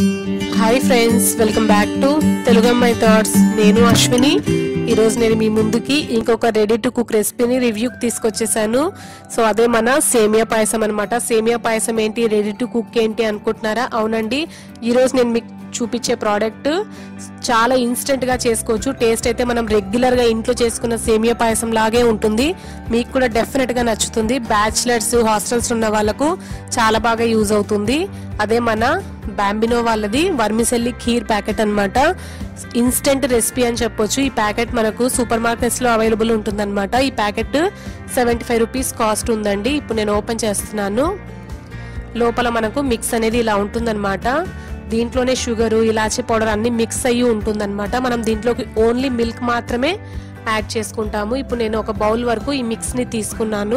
hi friends welcome back to Telugu అమ్మాయి thoughts నేను అశ్విని ఈరోజు నేను మీ ముందుకి ఇంకొక రెడీ టు కుక్ రెసిపీని రివ్యూకి తీసుకొచ్చేసాను సో అదే మన సేమియా పాయసం అనమాట సేమియా పాయసం ఏంటి రెడీ టు కుక్ ఏంటి అనుకుంటున్నారా అవునండి ఈరోజు నేను మీకు చూపించే ప్రోడక్ట్ చాలా ఇన్స్టెంట్ గా చేసుకోవచ్చు టేస్ట్ అయితే మనం రెగ్యులర్ గా ఇంట్లో చేసుకున్న సేమియా పాయసం లాగే ఉంటుంది మీకు కూడా డెఫినెట్ గా నచ్చుతుంది బ్యాచిలర్స్ హాస్టల్స్ ఉన్న వాళ్ళకు చాలా బాగా యూజ్ అవుతుంది అదే మన బాంబినో వాళ్ళది వర్మిసెల్లి ఖీర్ ప్యాకెట్ అన్నమాట ఇన్స్టెంట్ రెసిపీ అని చెప్పొచ్చు ఈ ప్యాకెట్ మనకు సూపర్ మార్కెట్స్ లో అవైలబుల్ ఉంటుందన్నమాట ఈ packet seventy five rupees cost ఉందండి ఇప్పుడు నేను ఓపెన్ చేస్తున్నాను లోపల మనకు మిక్స్ అనేది ఇలా ఉంటుందన్నమాట దీంట్లోనే షుగరు ఇలాచీ పౌడర్ అన్ని మిక్స్ అయ్యి ఉంటుందన్నమాట మనం దీంట్లోకి ఓన్లీ మిల్క్ మాత్రమే యాడ్ చేసుకుంటాము ఇప్పుడు నేను ఒక బౌల్ వరకు ఈ మిక్స్ ని తీసుకున్నాను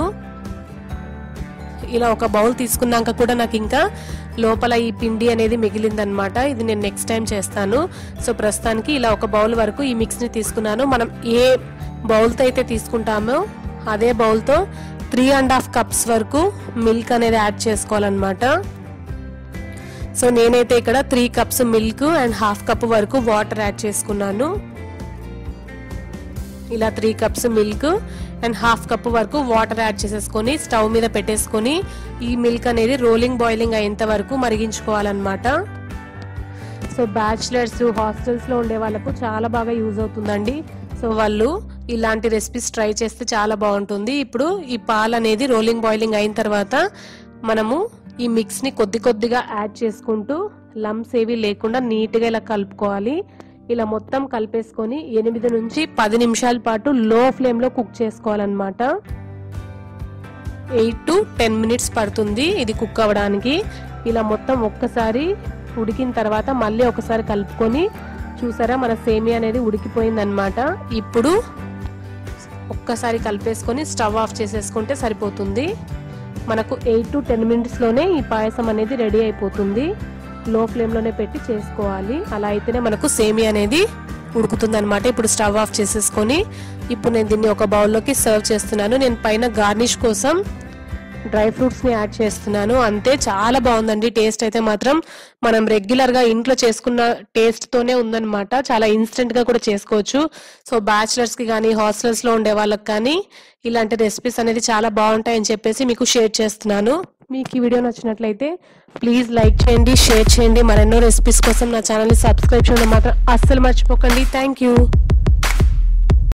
ఇలా ఒక బౌల్ తీసుకున్నాక కూడా నాకు ఇంకా లోపల ఈ పిండి అనేది మిగిలిందనమాట ఇది నేను నెక్స్ట్ టైం చేస్తాను సో ప్రస్తుతానికి ఇలా ఒక బౌల్ వరకు ఈ మిక్స్ ని తీసుకున్నాను మనం ఏ బౌల్తో అయితే తీసుకుంటామో అదే బౌల్తో త్రీ అండ్ హాఫ్ కప్స్ వరకు మిల్క్ అనేది యాడ్ చేసుకోవాలన్నమాట సో నేనైతే ఇక్కడ three cups milk and half cup వరకు వాటర్ యాడ్ చేసుకున్నాను ఇలా three cups milk and half cup వరకు వాటర్ యాడ్ చేసేసుకొని స్టవ్ మీద పెట్టేసుకొని ఈ మిల్క్ అనేది రోలింగ్ బాయిలింగ్ అయ్యేంత వరకు మరిగించుకోవాలన్నమాట సో బ్యాచిలర్స్ హాస్టల్స్ లో ఉండే వాళ్ళకు చాలా బాగా యూజ్ అవుతుందండి సో వాళ్ళు ఇలాంటి రెసిపీస్ ట్రై చేస్తే చాలా బాగుంటుంది ఇప్పుడు ఈ పాలు అనేది రోలింగ్ బాయిలింగ్ అయిన తర్వాత మనము ఈ మిక్స్ ని కొద్ది కొద్దిగా యాడ్ చేసుకుంటూ లమ్స్ ఏవి లేకుండా నీట్ గా ఇలా కలుపుకోవాలి ఇలా మొత్తం కలిపేసుకొని ఎనిమిది నుంచి పది నిమిషాల పాటు లో ఫ్లేమ్ లో కుక్ చేసుకోవాలన్నమాట ఎయిట్ టు టెన్ మినిట్స్ పడుతుంది ఇది కుక్ అవ్వడానికి ఇలా మొత్తం ఒక్కసారి ఉడికిన తర్వాత మళ్ళీ ఒకసారి కలుపుకొని చూసారా మన సేమియా అనేది ఉడికిపోయింది అనమాట ఇప్పుడు ఒక్కసారి కలిపేసుకొని స్టవ్ ఆఫ్ చేసేసుకుంటే సరిపోతుంది మనకు ఎయిట్ టు టెన్ మినిట్స్లోనే ఈ పాయసం అనేది రెడీ అయిపోతుంది లో ఫ్లేమ్లోనే పెట్టి చేసుకోవాలి అలా అయితేనే మనకు సేమియా అనేది ఉడుకుతుంది అనమాట ఇప్పుడు స్టవ్ ఆఫ్ చేసేసుకొని ఇప్పుడు నేను దీన్ని ఒక బౌల్లోకి సర్వ్ చేస్తున్నాను నేను పైన గార్నిష్ కోసం డ్రై ఫ్రూట్స్ ని యాడ్ చేస్తున్నాను అంతే చాలా బాగుందండి టేస్ట్ అయితే మాత్రం మనం రెగ్యులర్ గా ఇంట్లో చేసుకున్న టేస్ట్ తోనే ఉందన్నమాట చాలా ఇన్స్టెంట్ గా కూడా చేసుకోవచ్చు సో బ్యాచిలర్స్ కి కానీ హాస్టల్స్ లో ఉండే వాళ్ళకి కానీ ఇలాంటి రెసిపీస్ అనేది చాలా బాగుంటాయని చెప్పేసి మీకు షేర్ చేస్తున్నాను మీకు ఈ వీడియో నచ్చినట్లయితే ప్లీజ్ లైక్ చేయండి షేర్ చేయండి మరెన్నో రెసిపీస్ కోసం నా ఛానల్ని సబ్స్క్రైబ్ చేయడం మాత్రం అస్సలు మర్చిపోకండి థ్యాంక్ యూ